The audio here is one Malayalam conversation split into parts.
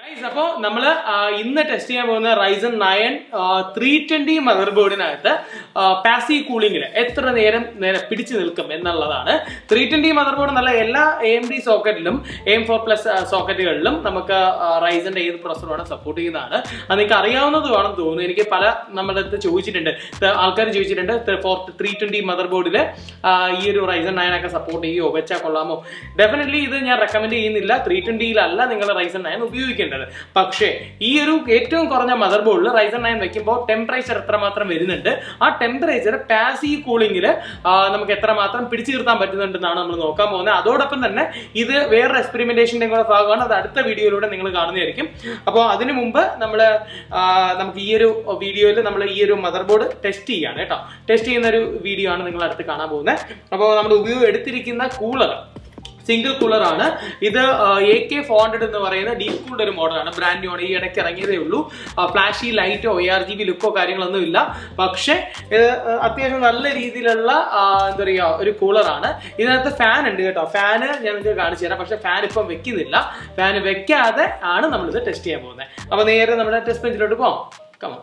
അപ്പോൾ നമ്മൾ ഇന്ന് ടെസ്റ്റ് ചെയ്യാൻ പോകുന്ന Ryzen nine three twenty mother ബോർഡിനകത്ത് പാസീവ് കൂളിംഗിൽ എത്ര നേരം നേരെ പിടിച്ചു നിൽക്കും എന്നുള്ളതാണ് ത്രീ ട്വന്റി മദർ ബോർഡ് നല്ല എല്ലാ എ എം ഡി സോക്കറ്റിലും എം ഫോർ പ്ലസ് സോക്കറ്റുകളിലും നമുക്ക് റൈസന്റെ ഏത് പ്രൊസറുമാണ് സപ്പോർട്ട് ചെയ്യുന്നതാണ് അത് നിങ്ങൾക്ക് അറിയാവുന്നത് വേണം തോന്നുന്നു എനിക്ക് പല നമ്മുടെ അടുത്ത് ചോദിച്ചിട്ടുണ്ട് ആൾക്കാർ ചോദിച്ചിട്ടുണ്ട് ഫോർ ത്രീ ട്വന്റി മദർ ബോർഡിൽ ഈ ഒരു റൈസൺ നയൻ ഒക്കെ സപ്പോർട്ട് ചെയ്യുമോ വെച്ചാൽ കൊള്ളാമോ ഡെഫിനറ്റ്ലി ഇത് ഞാൻ റെക്കമെൻഡ് ചെയ്യുന്നില്ല ത്രീ ട്വന്റിയിലല്ല നിങ്ങൾ റൈസൺ നയൻ ഉപയോഗിക്കേണ്ടത് പക്ഷേ ഈ ഒരു ഏറ്റവും കുറഞ്ഞ മദർ ബോർഡിൽ റൈസൺ നയൻ വെക്കുമ്പോൾ ടെമ്പറേച്ചർ എത്രമാത്രം വരുന്നുണ്ട് ആ ടെമ്പറേച്ചർ പാസീവ് കൂളിംഗിൽ നമുക്ക് എത്രമാത്രം പിടിച്ചു നിർത്താൻ പറ്റുന്നുണ്ടെന്നാണ് നമ്മൾ നോക്കാൻ പോകുന്നത് അതോടൊപ്പം തന്നെ ഇത് വേറൊരു എക്സ്പെരിമെന്റേഷന്റെ കൂടെ ഭാഗമാണ് അത് അടുത്ത വീഡിയോയിലൂടെ നിങ്ങൾ കാണുന്നതായിരിക്കും അപ്പോൾ അതിനു മുമ്പ് നമ്മൾ നമുക്ക് ഈ ഒരു വീഡിയോയിൽ നമ്മൾ ഈ ഒരു മദർ ബോർഡ് ടെസ്റ്റ് ചെയ്യാണ് കേട്ടോ ടെസ്റ്റ് ചെയ്യുന്ന ഒരു വീഡിയോ ആണ് നിങ്ങൾ അടുത്ത് കാണാൻ പോകുന്നത് അപ്പോൾ നമ്മൾ ഉപയോഗം എടുത്തിരിക്കുന്ന കൂളർ സിംഗിൾ കൂളർ ആണ് ഇത് എ കെ ഫോർ ഹൺഡ്രഡ് എന്ന് പറയുന്ന ഡീപ് കൂൾഡ് ഒരു മോഡലാണ് ബ്രാൻഡ് ന്യൂ ആണ് ഈ ഇടയ്ക്ക് ഇറങ്ങിയതേ ഉള്ളൂ ഫ്ലാഷി ലൈറ്റോ എ ആർ ജി ബി ലുക്കോ കാര്യങ്ങളൊന്നും ഇല്ല പക്ഷേ ഇത് അത്യാവശ്യം നല്ല രീതിയിലുള്ള എന്താ പറയുക ഒരു കൂളറാണ് ഇതിനകത്ത് ഫാൻ ഉണ്ട് കേട്ടോ ഫാന് ഞാൻ നിങ്ങൾക്ക് കാണിച്ചു തരാം പക്ഷേ ഫാൻ ഇപ്പം വെക്കുന്നില്ല ഫാൻ വെക്കാതെ ആണ് നമ്മളിത് ടെസ്റ്റ് ചെയ്യാൻ പോകുന്നത് അപ്പോൾ നേരെ നമ്മുടെ ടെസ്റ്റ് ബെഞ്ചിലോട്ട് പോകാം കമോ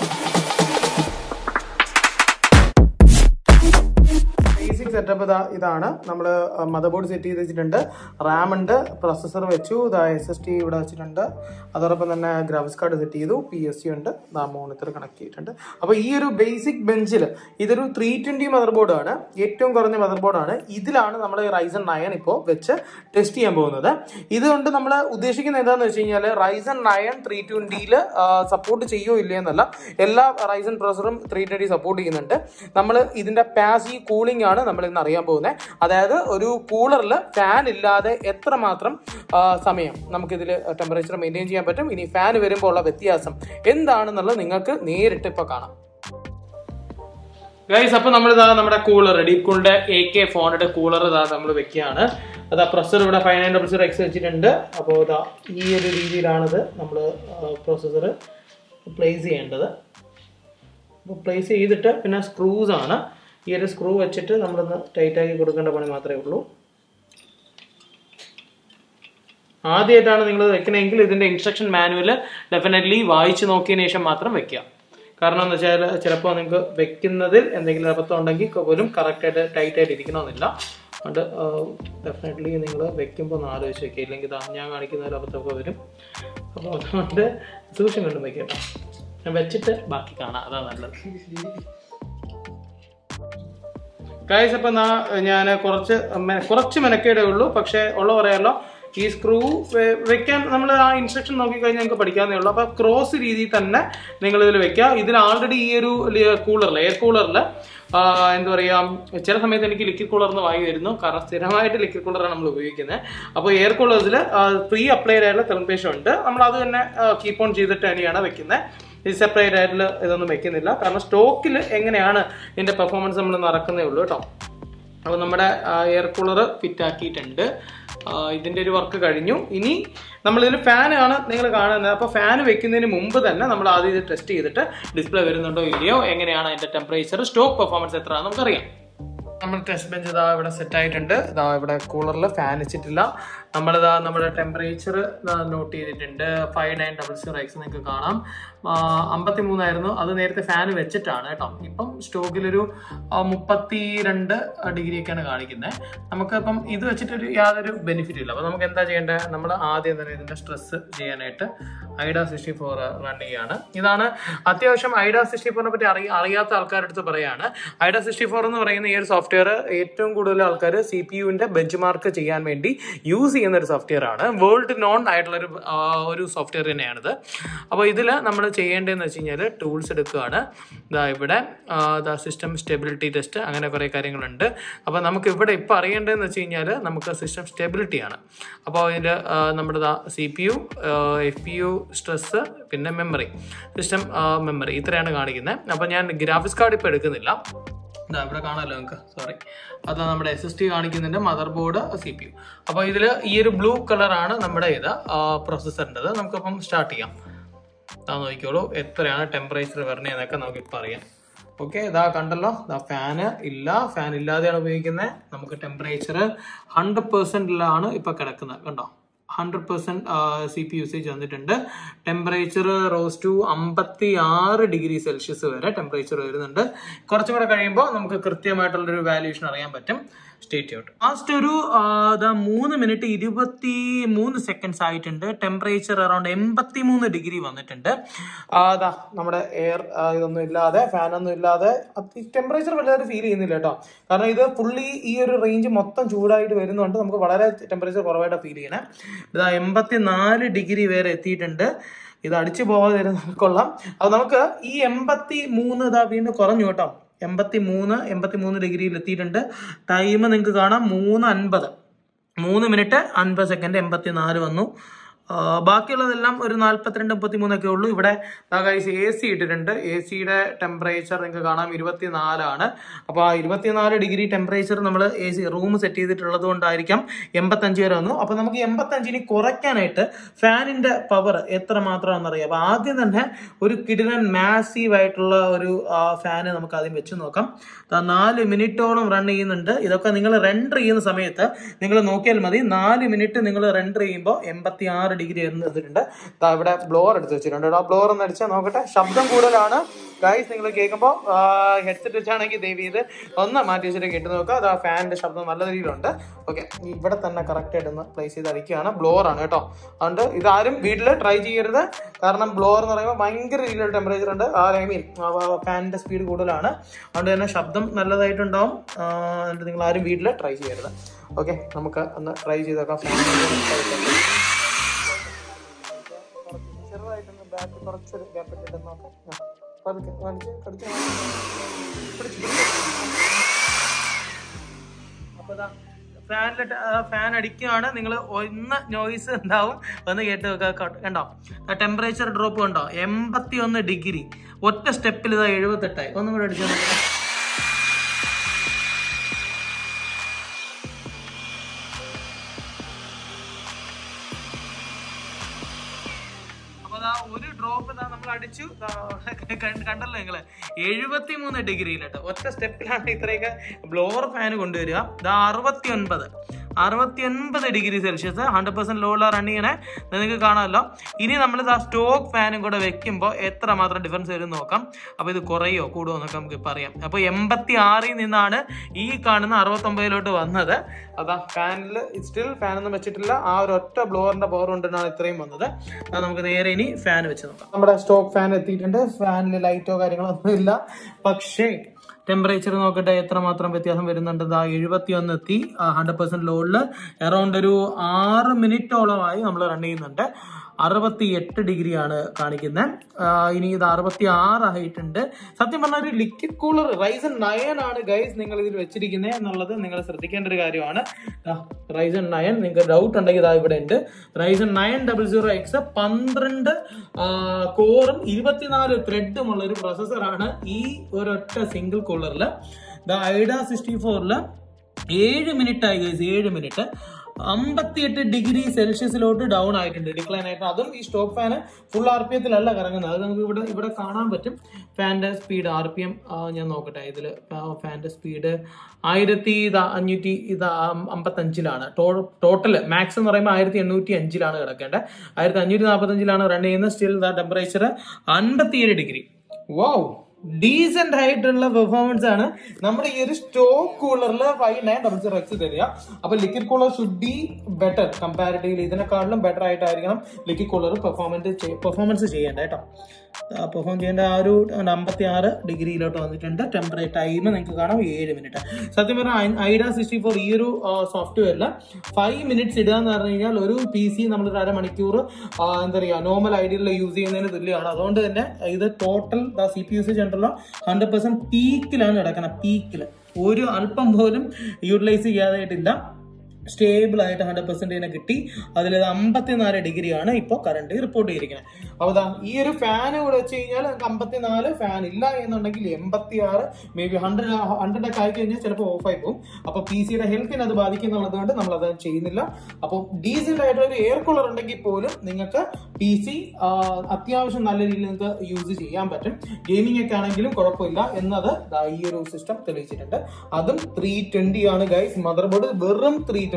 ബേസിക് സെറ്റപ്പ് ഇതാ ഇതാണ് നമ്മൾ മദർ ബോർഡ് സെറ്റ് ചെയ്ത് വെച്ചിട്ടുണ്ട് റാം ഉണ്ട് പ്രൊസസ്സർ വെച്ചു ഇതാ എസ് എസ് ടി ഇവിടെ വെച്ചിട്ടുണ്ട് അതോടൊപ്പം തന്നെ ഗ്രാഫിക്സ് കാർഡ് സെറ്റ് ചെയ്തു പി എസ് സി ഉണ്ട് ഇതാ മോണിറ്റർ കണക്ട് ചെയ്തിട്ടുണ്ട് അപ്പോൾ ഈ ഒരു ബേസിക് ബെഞ്ചിൽ ഇതൊരു ത്രീ ട്വൻറ്റി മദർ ബോർഡാണ് ഏറ്റവും കുറഞ്ഞ മദർ ബോർഡാണ് ഇതിലാണ് നമ്മൾ റൈസൺ നയൻ ഇപ്പോൾ വെച്ച് ടെസ്റ്റ് ചെയ്യാൻ പോകുന്നത് ഇതുകൊണ്ട് നമ്മൾ ഉദ്ദേശിക്കുന്നത് എന്താണെന്ന് വെച്ച് കഴിഞ്ഞാൽ റൈസൺ നയൻ ത്രീ ട്വൻറ്റിയിൽ സപ്പോർട്ട് ചെയ്യുമോ ഇല്ലയോ എന്നല്ല എല്ലാ റൈസൺ പ്രൊസറും ത്രീ ട്വൻറ്റി സപ്പോർട്ട് ചെയ്യുന്നുണ്ട് നമ്മൾ ഇതിൻ്റെ പാസീവ് കൂളിംഗ് ആണ് നമ്മൾ ഇന്ന് അറിയാൻ പോകുന്നത് അതായത് ഒരു കൂളറിൽ ഫാൻ ഇല്ലാതെ എത്രമാത്രം സമയം നമുക്കിതിൽ ടെമ്പറേച്ചർ മെയിൻറ്റെയിൻ ചെയ്യാൻ പറ്റും ഇനി ഫാൻ വരുമ്പോൾ ഉള്ള വ്യത്യാസം എന്താണെന്നുള്ളത് നിങ്ങൾക്ക് നേരിട്ട് ഇപ്പോൾ കാണാം ഗൈസ് അപ്പോൾ നമ്മൾ ഇതാ നമ്മുടെ കൂളർ ഡീപ് കൂളിന്റെ എ കെ ഫോണിന്റെ കൂളർ ഇതാ നമ്മൾ വെക്കുകയാണ് അതാ പ്രൊസർ ഇവിടെ five nine double zero X വെച്ചിട്ടുണ്ട് അപ്പോൾ ഇതാ ഈ ഒരു രീതിയിലാണിത് നമ്മൾ പ്രൊസസ്സർ പ്ലേസ് ചെയ്യേണ്ടത് അപ്പോൾ പ്ലേസ് ചെയ്തിട്ട് പിന്നെ സ്ക്രൂസ് ആണ് ഈ ഒരു സ്ക്രൂ വെച്ചിട്ട് നമ്മളൊന്ന് ടൈറ്റ് ആക്കി കൊടുക്കേണ്ട പണി മാത്രമേ ഉള്ളൂ ആദ്യമായിട്ടാണ് നിങ്ങൾ വെക്കണമെങ്കിൽ ഇതിൻ്റെ ഇൻസ്ട്രക്ഷൻ മാനുവൽ ഡെഫിനറ്റ്ലി വായിച്ച് നോക്കിയതിന് ശേഷം മാത്രം വെക്കുക കാരണം എന്ന് വെച്ചാൽ ചിലപ്പോൾ നിങ്ങൾക്ക് വെക്കുന്നതിൽ എന്തെങ്കിലും അബദ്ധം ഉണ്ടെങ്കിൽ പോലും കറക്റ്റായിട്ട് ടൈറ്റ് ആയിട്ട് ഇരിക്കണമെന്നില്ല അതുകൊണ്ട് ഡെഫിനറ്റ്ലി നിങ്ങൾ വെക്കുമ്പോൾ ഒന്ന് ആലോചിച്ച് വെക്കുക ഇല്ലെങ്കിൽ ഇതാ ഞാൻ കാണിക്കുന്ന ഒരു അബദ്ധമൊക്കെ വരും അപ്പോൾ അതുകൊണ്ട് സൂക്ഷം കണ്ടും വെക്കട്ടോ ഞാൻ വെച്ചിട്ട് ബാക്കി കാണാം അതാണ് നല്ലത് ഗൈസ് അപ്പം ഞാൻ കുറച്ച് കുറച്ച് മെനക്കേടേ ഉള്ളൂ പക്ഷേ ഉള്ള പറയാമല്ലോ ഈ സ്ക്രൂ വെക്കാൻ നമ്മൾ ആ ഇൻസ്ട്രക്ഷൻ നോക്കിക്കഴിഞ്ഞാൽ നിങ്ങൾക്ക് പഠിക്കാവുന്നേ ഉള്ളൂ അപ്പോൾ ക്രോസ് രീതിയിൽ തന്നെ നിങ്ങൾ ഇതിൽ വെക്കുക ഇതിൽ ആൾറെഡി ഈ ഒരു കൂളറിൽ എയർ കൂളറിൽ എന്താ പറയുക ചില സമയത്ത് എനിക്ക് ലിക്വിഡ് കൂളർന്ന് വായി വരുന്നു കാരണം സ്ഥിരമായിട്ട് ലിക്വിഡ് കൂളറാണ് നമ്മൾ ഉപയോഗിക്കുന്നത് അപ്പോൾ എയർ കൂളേഴ്സിൽ പ്രീ അപ്ലൈഡ് ആയിട്ടുള്ള തെർമേഷൻ ഉണ്ട് നമ്മൾ അത് തന്നെ കീപ്പ് ഓൺ ചെയ്തിട്ട് തന്നെയാണ് വെക്കുന്നത് ഇത് സെപ്പറേറ്റ് ആയിട്ടുള്ള ഇതൊന്നും വെക്കുന്നില്ല കാരണം സ്റ്റോക്കിൽ എങ്ങനെയാണ് ഇതിൻ്റെ പെർഫോമൻസ് നമ്മൾ നടക്കുന്നേ ഉള്ളൂ കേട്ടോ അപ്പോൾ നമ്മുടെ എയർ കൂളർ ഫിറ്റ് ആക്കിയിട്ടുണ്ട് ഇതിൻ്റെ ഒരു വർക്ക് കഴിഞ്ഞു ഇനി നമ്മളിതിൽ ഫാനാണ് നിങ്ങൾ കാണുന്നത് അപ്പോൾ ഫാൻ വെക്കുന്നതിന് മുമ്പ് തന്നെ നമ്മൾ ആദ്യം ഇത് ടെസ്റ്റ് ചെയ്തിട്ട് ഡിസ്പ്ലേ വരുന്നുണ്ടോ ഇല്ലയോ എങ്ങനെയാണ് അതിൻ്റെ ടെമ്പറേച്ചർ സ്റ്റോക്ക് പെർഫോമൻസ് എത്രയാണെന്ന് നമുക്കറിയാം നമ്മൾ ടെസ്റ്റ് ബെഞ്ച് ഇതാ ഇവിടെ സെറ്റ് ആയിട്ടുണ്ട് ഇതാ ഇവിടെ കൂളറിൽ ഫാൻ വെച്ചിട്ടില്ല നമ്മളിതാ നമ്മുടെ ടെമ്പറേച്ചർ നോട്ട് ചെയ്തിട്ടുണ്ട് five nine double zero X നിങ്ങൾക്ക് കാണാം അമ്പത്തി മൂന്നായിരുന്നു അത് നേരത്തെ ഫാൻ വെച്ചിട്ടാണ് കേട്ടോ ഇപ്പം സ്റ്റോക്കിലൊരു മുപ്പത്തി രണ്ട് ഡിഗ്രിയൊക്കെയാണ് കാണിക്കുന്നത് നമുക്കിപ്പം ഇത് വെച്ചിട്ടൊരു യാതൊരു ബെനിഫിറ്റും ഇല്ല അപ്പോൾ നമുക്ക് എന്താ ചെയ്യേണ്ടത് നമ്മൾ ആദ്യം തന്നെ ഇതിൻ്റെ സ്ട്രെസ് ചെയ്യാനായിട്ട് ഐഡ സിക്സ്റ്റി ഫോർ റൺ ചെയ്യാണ് ഇതാണ് അത്യാവശ്യം ഐഡ സിക്സ്റ്റി ഫോറിനെ പറ്റി അറിയ അറിയാത്ത ആൾക്കാരുടെ അടുത്ത് പറയാണ് ഐഡ സിക്സ്റ്റി ഫോർ എന്ന് പറയുന്ന ഈ ഒരു സോഫ്റ്റ്വെയർ ഏറ്റവും കൂടുതൽ ആൾക്കാർ സി പി യുവിൻ്റെ ബെഞ്ച് മാർക്ക് ചെയ്യാൻ വേണ്ടി യൂസ് ചെയ്യുന്ന ഒരു സോഫ്റ്റ്വെയർ ആണ് വേൾഡ് നോൺ ആയിട്ടുള്ള ഒരു ഒരു സോഫ്റ്റ്വെയർ തന്നെയാണിത് അപ്പോൾ ഇതിൽ നമ്മൾ ചെയ്യേണ്ടതെന്ന് വെച്ച് കഴിഞ്ഞാൽ ടൂൾസ് എടുക്കുകയാണ് ഇതാ ഇവിടെ ഇതാ സിസ്റ്റം സ്റ്റെബിലിറ്റി ടെസ്റ്റ് അങ്ങനെ കുറേ കാര്യങ്ങളുണ്ട് അപ്പോൾ നമുക്ക് ഇവിടെ ഇപ്പോൾ അറിയേണ്ടതെന്ന് വെച്ച് കഴിഞ്ഞാൽ നമുക്ക് സിസ്റ്റം സ്റ്റെബിലിറ്റിയാണ് അപ്പോൾ അതിൽ നമ്മുടെ C P U F P U stress പിന്നെ മെമ്മറി സിസ്റ്റം മെമ്മറി ഇത്രയാണ് കാണിക്കുന്നത് അപ്പോൾ ഞാൻ ഗ്രാഫിക്സ് കാർഡ് ഇപ്പോൾ എടുക്കുന്നില്ല ഇതാ ഇവിടെ കാണാമല്ലോ നിങ്ങൾക്ക് സോറി അത് നമ്മുടെ എസ് എസ് ടി കാണിക്കുന്നുണ്ട് motherboard C P U അപ്പോൾ ഇതിൽ ഈ ഒരു ബ്ലൂ കളറാണ് നമ്മുടെ ഇത് പ്രൊസസ്സറിൻ്റെത് നമുക്കിപ്പം സ്റ്റാർട്ട് ചെയ്യാം ഇതാ നോക്കിക്കോളൂ എത്രയാണ് ടെമ്പറേച്ചർ വരണേന്നൊക്കെ നമുക്കിപ്പോൾ അറിയാം ഓക്കെ ഇതാ കണ്ടല്ലോ ഇതാ ഫാന് ഇല്ല ഫാൻ ഇല്ലാതെയാണ് ഉപയോഗിക്കുന്നത് നമുക്ക് ടെമ്പറേച്ചർ ഹൺഡ്രഡ് പെർസെൻറ്റിലാണ് ഇപ്പോൾ കിടക്കുന്നത് കണ്ടോ hundred percent C P usage വന്നിട്ടുണ്ട് ടെമ്പറേച്ചർ റോസ് ടു അമ്പത്തി ആറ് ഡിഗ്രി സെൽഷ്യസ് വരെ ടെമ്പറേച്ചർ വരുന്നുണ്ട് കുറച്ചും കൂടെ കഴിയുമ്പോൾ നമുക്ക് കൃത്യമായിട്ടുള്ളൊരു വാല്യൂഷൻ അറിയാൻ പറ്റും സ്റ്റേറ്റ് ഔട്ട് ലാസ്റ്റ് ഒരു ആ, ദാ മൂന്ന് മിനിറ്റ് ഇരുപത്തി മൂന്ന് സെക്കൻഡ്സ് ആയിട്ടുണ്ട് ടെമ്പറേച്ചർ അറൌണ്ട് എൺപത്തി മൂന്ന് ഡിഗ്രി വന്നിട്ടുണ്ട് ആ, ദാ നമ്മുടെ എയർ ഇതൊന്നും ഇല്ലാതെ ഫാൻ ഒന്നും ഇല്ലാതെ ടെമ്പറേച്ചർ വലുതായിട്ട് ഫീൽ ചെയ്യുന്നില്ല കേട്ടോ കാരണം ഇത് ഫുള്ളി ഈ ഒരു റേഞ്ച് മൊത്തം ചൂടായിട്ട് വരുന്നുണ്ട് നമുക്ക് വളരെ ടെമ്പറേച്ചർ കുറവായിട്ട് ഫീൽ ചെയ്യണേ ഇതാ എൺപത്തി നാല് ഡിഗ്രി വരെ എത്തിയിട്ടുണ്ട് ഇത് അടിച്ചു പോകാതെ വരുന്ന കൊള്ളാം അത് നമുക്ക് ഈ എൺപത്തി മൂന്ന് ഇതാ വീണ്ടും കുറഞ്ഞു കേട്ടോ എൺപത്തി മൂന്ന് എൺപത്തി മൂന്ന് ഡിഗ്രിയിൽ എത്തിയിട്ടുണ്ട് ടൈം നിങ്ങൾക്ക് കാണാം മൂന്ന് അൻപത് മൂന്ന് മിനിറ്റ് അൻപത് സെക്കൻഡ് എൺപത്തി നാല് വന്നു ആ, ബാക്കിയുള്ളതെല്ലാം ഒരു നാല്പത്തിരണ്ട് മുപ്പത്തി മൂന്നൊക്കെ ഉള്ളൂ ഇവിടെ എ സി ഇട്ടിട്ടുണ്ട് എ സിയുടെ ടെമ്പറേച്ചർ നിങ്ങൾക്ക് കാണാം ഇരുപത്തിനാലാണ് അപ്പോൾ ആ ഇരുപത്തിനാല് ഡിഗ്രി ടെമ്പറേച്ചർ നമ്മൾ എ സി റൂം സെറ്റ് ചെയ്തിട്ടുള്ളത് കൊണ്ടായിരിക്കാം എൺപത്തഞ്ച് വരെ വന്നു അപ്പോൾ നമുക്ക് എൺപത്തഞ്ചിന് കുറയ്ക്കാനായിട്ട് ഫാനിന്റെ പവർ എത്ര മാത്രമാണെന്ന് അറിയാം അപ്പോൾ ആദ്യം തന്നെ ഒരു കിടിലൻ മാസീവ് ആയിട്ടുള്ള ഒരു ഫാന് നമുക്ക് ആദ്യം വെച്ച് നോക്കാം ദാ നാല് മിനിറ്റോളം റൺ ചെയ്യുന്നുണ്ട് ഇതൊക്കെ നിങ്ങൾ റെൻഡർ ചെയ്യുന്ന സമയത്ത് നിങ്ങൾ നോക്കിയാൽ മതി നാല് മിനിറ്റ് നിങ്ങൾ റെൻഡർ ചെയ്യുമ്പോൾ എൺപത്തി ആറ് ഡിഗ്രി എന്നിട്ടുണ്ട് ദാ ഇവിടെ ബ്ലോർ എടുത്ത് വെച്ചിട്ടുണ്ട് ആ ബ്ലോർ ഒന്ന് അടിച്ചാൽ നോക്കട്ടെ ശബ്ദം കൂടുതലാണ് ഗൈസ് നിങ്ങൾ കേൾക്കുമ്പോൾ ഹെഡ്സെറ്റ് വെച്ചാണെങ്കിൽ ദയവ് ചെയ്ത് ഒന്ന് മാറ്റി വെച്ചിട്ട് കേട്ട് നോക്കുക അത് ആ ഫാനിന്റെ ശബ്ദം നല്ല രീതിയിലുണ്ട് ഓക്കെ ഇവിടെ തന്നെ കറക്റ്റ് ആയിട്ട് ഒന്ന് പ്ലേസ് ചെയ്ത് അടിക്കുകയാണ് ബ്ലോർ ആണ് കേട്ടോ അതുകൊണ്ട് ഇതാരും വീട്ടിൽ ട്രൈ ചെയ്യരുത് കാരണം ബ്ലോർ എന്ന് പറയുമ്പോൾ ഭയങ്കര രീതിയിലുള്ള ടെമ്പറേച്ചർ ഉണ്ട് ആ ഐ മീൻ ഫാനിന്റെ സ്പീഡ് കൂടുതലാണ് അതുകൊണ്ട് തന്നെ ശബ്ദം നല്ലതായിട്ടുണ്ടാവും ആ, എന്നിട്ട് നിങ്ങൾ ആരും വീട്ടിൽ ട്രൈ ചെയ്യരുത് ഓക്കെ നമുക്ക് ഒന്ന് ട്രൈ ചെയ്ത് നോക്കാം ഫാൻ ചെറുതായിട്ടൊന്ന് ബാക്ക് കുറച്ചൊരു ഗ്യാപ്പ് ഇട്ടിട്ട് നോക്കാം ആ, പതുക്കെ വലിച്ച് കടിച്ച് പിടിച്ച് പിടിച്ച്. അപ്പൊ ദാ ഫാനിലിട്ട് ഫാൻ അടിക്കുകയാണ് നിങ്ങൾ ഒന്ന് നോയ്സ് ഉണ്ടാവും ഒന്ന് കേട്ട് വെക്കുക ക- കണ്ടോ ടെമ്പറേച്ചർ ഡ്രോപ്പ് കണ്ടോ എൺപത്തി ഒന്ന് ഡിഗ്രി ഒറ്റ സ്റ്റെപ്പിൽ ഇതാ എഴുപത്തെട്ടായി ഒന്നും കൂടെ അടിച്ചു അപ്പൊ ദാ ഒരു ഡ്രോപ്പ് ഇതാ നമ്മൾ അടിച്ചു ദാ കണ്ട- കണ്ടല്ലോ നിങ്ങള് എഴുപത്തി മൂന്ന് ഡിഗ്രിയിൽ കേട്ടോ ഒറ്റ സ്റ്റെപ്പിലാണ് ഇത്രയൊക്കെ ബ്ലോവർ ഫാൻ കൊണ്ടുവരിക ഇതാ അറുപത്തി ഒൻപത് അറുപത്തി ഒൻപത് ഡിഗ്രി സെൽഷ്യസ് ഹൺഡ്രഡ് പെർസെന്റ് ലോഡിൽ റൺ ചെയ്യണേ ഇത് നിങ്ങൾക്ക് കാണാമല്ലോ ഇനി നമ്മൾ ഇതാ സ്റ്റോക്ക് ഫാനും കൂടെ വെക്കുമ്പോൾ എത്ര മാത്രം ഡിഫറൻസ് വരും എന്ന് നോക്കാം അപ്പോൾ ഇത് കുറയോ കൂടുമോ എന്നൊക്കെ നമുക്ക് ഇപ്പോൾ അറിയാം അപ്പോൾ എൺപത്തി ആറിൽ നിന്നാണ് ഈ കാണുന്ന അറുപത്തൊമ്പതിലോട്ട് വന്നത് അതാ ഫാനിൽ സ്റ്റിൽ ഫാനൊന്നും വെച്ചിട്ടില്ല ആ ഒരു ഒറ്റ ബ്ലോവറിന്റെ പവർ കൊണ്ടാണ് ഇത്രയും വന്നത് അത് നമുക്ക് നേരെ ഇനി ഫാൻ വെച്ച് നോക്കാം നമ്മുടെ സ്റ്റോക്ക് ഫാൻ എത്തിയിട്ടുണ്ട് ഫാനിൽ ലൈറ്റോ കാര്യങ്ങളോ ഒന്നും ഇല്ല പക്ഷേ ടെമ്പറേച്ചർ നോക്കട്ടെ എത്രമാത്രം വ്യത്യാസം വരുന്നുണ്ട് ദാ എഴുപത്തി ഒന്ന് എത്തി ഹൺഡ്രഡ് പെർസെന്റ് ലോഡിൽ അറൗണ്ട് ഒരു ആറ് മിനിറ്റോളമായി നമ്മൾ റൺ ചെയ്യുന്നുണ്ട് അറുപത്തി എട്ട് ഡിഗ്രിയാണ് കാണിക്കുന്നത് ഇനി ഇത് അറുപത്തി ആറ് ആയിട്ടുണ്ട് സത്യം പറഞ്ഞാൽ ഒരു ലിക്വിഡ് കൂളർ റൈസൺ നയൻ ആണ് ഗൈസ് നിങ്ങൾ ഇതിൽ വെച്ചിരിക്കുന്നത് എന്നുള്ളത് നിങ്ങൾ ശ്രദ്ധിക്കേണ്ട ഒരു കാര്യമാണ് റൈസൺ നയൻ നിങ്ങൾക്ക് ഡൗട്ട് ഉണ്ടെങ്കിൽ ഇതാ ഇവിടെ ഉണ്ട് Ryzen nine double zero X പന്ത്രണ്ട് കോറും ഇരുപത്തിനാല് ത്രെഡും ഉള്ള ഒരു പ്രോസസ്സറാണ് ഈ ഒരൊറ്റ സിംഗിൾ കൂളറിൽ ദ ഐഡ സിക്സ്റ്റി ഫോറിൽ ഏഴ് മിനിറ്റ് ആയി ഗൈസ് ഏഴ് മിനിറ്റ് അമ്പത്തിയെട്ട് ഡിഗ്രി സെൽഷ്യസിലോട്ട് ഡൗൺ ആയിട്ടുണ്ട് ഡിക്ലൈൻ ആയിട്ട് അതും ഈ സ്റ്റോക്ക് ഫാന് ഫുൾ ആർ പി എത്തിലല്ല കറങ്ങുന്നത് അത് നമുക്ക് ഇവിടെ ഇവിടെ കാണാൻ പറ്റും ഫാൻ്റെ സ്പീഡ് ആർ പി എം ഞാൻ നോക്കട്ടെ ഇതിൽ ഫാൻ്റെ സ്പീഡ് ആയിരത്തി ഇതാ അഞ്ഞൂറ്റി ഇതാ അമ്പത്തഞ്ചിലാണ് ടോട്ടൽ മാക്സ് എന്ന് പറയുമ്പോൾ ആയിരത്തി എണ്ണൂറ്റി അഞ്ചിലാണ് കിടക്കേണ്ടത് ആയിരത്തി അഞ്ഞൂറ്റി നാൽപ്പത്തഞ്ചിലാണ് റൺ ചെയ്യുന്നത് സ്റ്റിൽ ദ ടെമ്പറേച്ചർ അൻപത്തിയേഴ് ഡിഗ്രി വാവ് ഡീസെന്റ് ആയിട്ടുള്ള പെർഫോമൻസ് ആണ് നമ്മുടെ ഈ ഒരു സ്റ്റോക്ക് കൂളറിൽ five nine double zero X തരിക അപ്പൊ liquid cooler should be better comparatively ഇതിനെക്കാട്ടിലും ബെറ്റർ ആയിട്ടായിരിക്കണം ലിക്വിഡ് കൂളർ പെർഫോമൻസ് പെർഫോമൻസ് ചെയ്യേണ്ടത് കേട്ടോ പെർഫോം ചെയ്യേണ്ട ആ ഒരു അമ്പത്തി ആറ് ഡിഗ്രിയിലോട്ട് വന്നിട്ടുണ്ട് ടെമ്പറേച്ചർ ടൈം നിങ്ങൾക്ക് കാണാം ഏഴ് മിനിറ്റ് സത്യം പറഞ്ഞാൽ ഐഡ സിക്സ്റ്റി ഫോർ ഈ ഒരു സോഫ്റ്റ്വെയറിൽ ഫൈവ് മിനിറ്റ്സ് ഇടുക എന്ന് പറഞ്ഞു കഴിഞ്ഞാൽ ഒരു പി സി നമ്മൾ ഒരു അരമണിക്കൂർ ആ, എന്താ പറയുക നോർമൽ ഐഡിയയിൽ യൂസ് ചെയ്യുന്നതിന് തുല്യമാണ് അതുകൊണ്ട് തന്നെ ഇത് ടോട്ടൽ സി പി യൂസേജ് ഉണ്ടല്ലോ ഹൺഡ്രഡ് പെർസെന്റ് പീക്കിലാണ് കിടക്കുന്നത് പീക്കിൽ ഒരു അല്പം പോലും യൂട്ടിലൈസ് ചെയ്യാതായിട്ടില്ല സ്റ്റേബിൾ ആയിട്ട് ഹൺഡ്രഡ് പെർസെന്റ് തന്നെ കിട്ടി അതിൽ അമ്പത്തിനാല് ഡിഗ്രിയാണ് ഇപ്പോൾ കറണ്ട് റിപ്പോർട്ട് ചെയ്തിരിക്കുന്നത് അപ്പോൾ ദാ ഈ ഒരു ഫാൻ കൂടെ വെച്ച് കഴിഞ്ഞാൽ നമുക്ക് അമ്പത്തിനാല് ഫാൻ ഇല്ല എന്നുണ്ടെങ്കിൽ എൺപത്തി ആറ് മേ ബി ഹൺഡ്രഡ് ഹൺഡ്രഡ് ഒക്കെ ആയി കഴിഞ്ഞാൽ ചിലപ്പോൾ ഓഫ് ആയി പോകും അപ്പോൾ പി സിയുടെ ഹെൽത്തിനെ അത് ബാധിക്കുന്നുള്ളത് കൊണ്ട് നമ്മൾ അത് ചെയ്യുന്നില്ല അപ്പോൾ ഡീസൻ്റ് ആയിട്ടുള്ള ഒരു എയർ കൂളർ ഉണ്ടെങ്കിൽ പോലും നിങ്ങൾക്ക് പി സി അത്യാവശ്യം നല്ല രീതിയിൽ നിങ്ങൾക്ക് യൂസ് ചെയ്യാൻ പറ്റും ഗെയിമിംഗ് ഒക്കെ ആണെങ്കിലും കുഴപ്പമില്ല എന്നത് ദാ ഈ ഒരു സിസ്റ്റം തെളിയിച്ചിട്ടുണ്ട് അതും ത്രീ ട്വന്റി ആണ് ഗൈസ് മദർ ബോർഡ് വെറും three twenty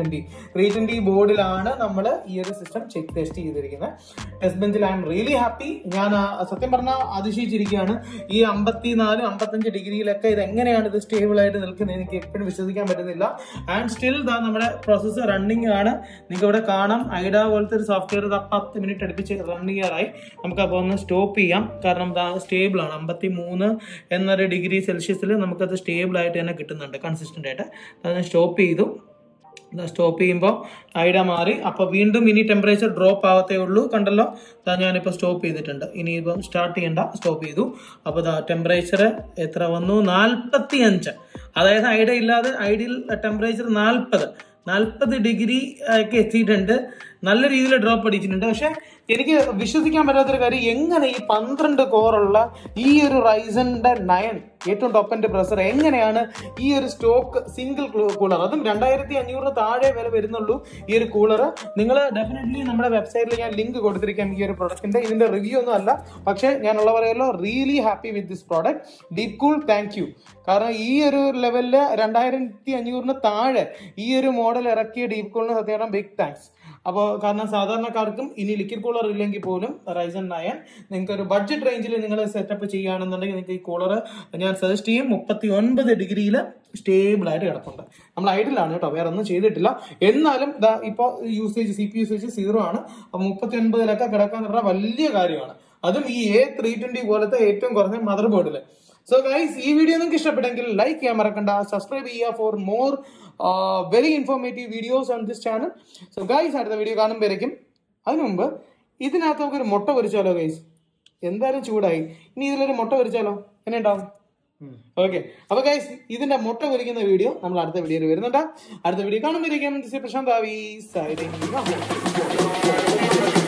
twenty three twenty ബോർഡിലാണ് നമ്മൾ ഈ ഒരു സിസ്റ്റം ചെക്ക് ടെസ്റ്റ് ചെയ്തിരിക്കുന്നത് ടെസ്റ്റ് ബെഞ്ചിൽ ഐ എം റിയലി ഹാപ്പി ഞാൻ ആ, സത്യം പറഞ്ഞാൽ അതിശയിച്ചിരിക്കുകയാണ് ഈ അമ്പത്തിനാല് അമ്പത്തഞ്ച് ഡിഗ്രിയിലൊക്കെ ഇത് എങ്ങനെയാണ് ഇത് സ്റ്റേബിൾ ആയിട്ട് നിൽക്കുന്നത് എനിക്ക് എപ്പോഴും വിശ്വസിക്കാൻ പറ്റുന്നില്ല ആൻഡ് സ്റ്റിൽ ദാ നമ്മുടെ പ്രോസസ്സ് റണ്ണിങ് ആണ് നിങ്ങൾക്ക് ഇവിടെ കാണാം ഐഡ പോലത്തെ ഒരു സോഫ്റ്റ്വെയർ ഇതാ പത്ത് മിനിറ്റ് അടുപ്പിച്ച് റൺ ചെയ്യാറായി നമുക്ക് അപ്പോൾ ഒന്ന് സ്റ്റോപ്പ് ചെയ്യാം കാരണം ദാ സ്റ്റേബിൾ ആണ് അമ്പത്തി മൂന്ന് എന്നൊരു ഡിഗ്രി സെൽഷ്യസിൽ നമുക്കത് സ്റ്റേബിൾ ആയിട്ട് തന്നെ കിട്ടുന്നുണ്ട് കൺസിസ്റ്റന്റ് ആയിട്ട് അത് സ്റ്റോപ്പ് ചെയ്തു സ്റ്റോപ്പ് ചെയ്യുമ്പോൾ ഐഡ മാറി അപ്പോൾ വീണ്ടും ഇനി ടെമ്പറേച്ചർ ഡ്രോപ്പ് ആവത്തേ ഉള്ളൂ കണ്ടല്ലോ ദാ ഞാനിപ്പോൾ സ്റ്റോപ്പ് ചെയ്തിട്ടുണ്ട് ഇനി ഇപ്പം സ്റ്റാർട്ട് ചെയ്യണ്ട സ്റ്റോപ്പ് ചെയ്തു അപ്പോൾ ദാ ടെമ്പറേച്ചർ എത്ര വന്നു നാൽപ്പത്തി അഞ്ച് അതായത് ഐഡ ഇല്ലാതെ ഐഡിയൽ ടെമ്പറേച്ചർ നാൽപ്പത് നാൽപ്പത് ഡിഗ്രി ഒക്കെ എത്തിയിട്ടുണ്ട് നല്ല രീതിയിൽ ഡ്രോപ്പ് അടിച്ചിട്ടുണ്ട് പക്ഷെ എനിക്ക് വിശ്വസിക്കാൻ പറ്റാത്തൊരു കാര്യം എങ്ങനെ ഈ പന്ത്രണ്ട് കോറുള്ള ഈ ഒരു റൈസന്റെ നയൻ ഏറ്റവും ടോപ്പ് എൻഡ് പ്രസർ എങ്ങനെയാണ് ഈ ഒരു സ്റ്റോക്ക് സിംഗിൾ കൂളർ അതും രണ്ടായിരത്തി അഞ്ഞൂറിന് താഴെ വില വരുന്നുള്ളൂ ഈ ഒരു കൂളർ നിങ്ങൾ ഡെഫിനറ്റ്ലി നമ്മുടെ വെബ്സൈറ്റിൽ ഞാൻ ലിങ്ക് കൊടുത്തിരിക്കാം ഈ ഒരു പ്രൊഡക്റ്റിന്റെ ഇതിന്റെ റിവ്യൂ ഒന്നും അല്ല പക്ഷേ ഞാൻ ഉള്ള പറയല്ലോ really happy with this product DeepCool thank you കാരണം ഈ ഒരു ലെവലില് രണ്ടായിരത്തി അഞ്ഞൂറിന് താഴെ ഈ ഒരു മോഡൽ ഇറക്കിയ ഡീപ് കൂളിന് സത്യം പറഞ്ഞാൽ ബിഗ് താങ്ക്സ് അപ്പോൾ കാരണം സാധാരണക്കാർക്കും ഇനി ലിക്വിഡ് കൂളർ ഇല്ലെങ്കിൽ പോലും റൈസൺ നയൻ നിങ്ങൾക്ക് ഒരു ബഡ്ജറ്റ് റേഞ്ചിൽ നിങ്ങൾ സെറ്റപ്പ് ചെയ്യുകയാണെന്നുണ്ടെങ്കിൽ നിങ്ങൾക്ക് ഈ കൂളർ ഞാൻ സജസ്റ്റ് ചെയ്യും മുപ്പത്തി ഒൻപത് ഡിഗ്രിയിൽ സ്റ്റേബിൾ ആയിട്ട് കിടപ്പുണ്ട് നമ്മൾ ഐഡിലാണ് കേട്ടോ വേറെ ഒന്നും ചെയ്തിട്ടില്ല എന്നാലും ഇതാ ഇപ്പോൾ usage C P usage zero ആണ് അപ്പോൾ മുപ്പത്തി ഒൻപതിലൊക്കെ കിടക്കാൻ പറഞ്ഞാൽ വലിയ കാര്യമാണ് അതും ഈ എ ത്രീ ട്വന്റി പോലത്തെ ഏറ്റവും കുറഞ്ഞ മദർ ബോർഡിൽ സോ ഗൈസ് ഈ വീഡിയോ നിങ്ങൾക്ക് ഇഷ്ടപ്പെട്ടെങ്കിൽ ലൈക്ക് ചെയ്യാൻ മറക്കണ്ട സബ്സ്ക്രൈബ് ചെയ്യുക for more very informative videos on this channel so guys അടുത്ത വീഡിയോ കാണുമ്പോഴേക്കും അതിനു മുമ്പ് ഇതിനകത്ത് നമുക്ക് ഒരു മുട്ട പൊരിച്ചാലോ ഗൈസ് എന്തായാലും ചൂടായി ഇനി ഇതിലൊരു മുട്ട പൊരിച്ചാലോ എങ്ങനെ ഉണ്ടാവും ഓക്കെ അപ്പൊ ഗൈസ് ഇതിന്റെ മുട്ട പൊരിക്കുന്ന വീഡിയോ നമ്മൾ അടുത്ത വീഡിയോയിൽ വരുന്നുണ്ട് അടുത്ത വീഡിയോ കാണുമ്പോഴേക്കും പ്രശാന്ത് ആവി സൈഡിങ്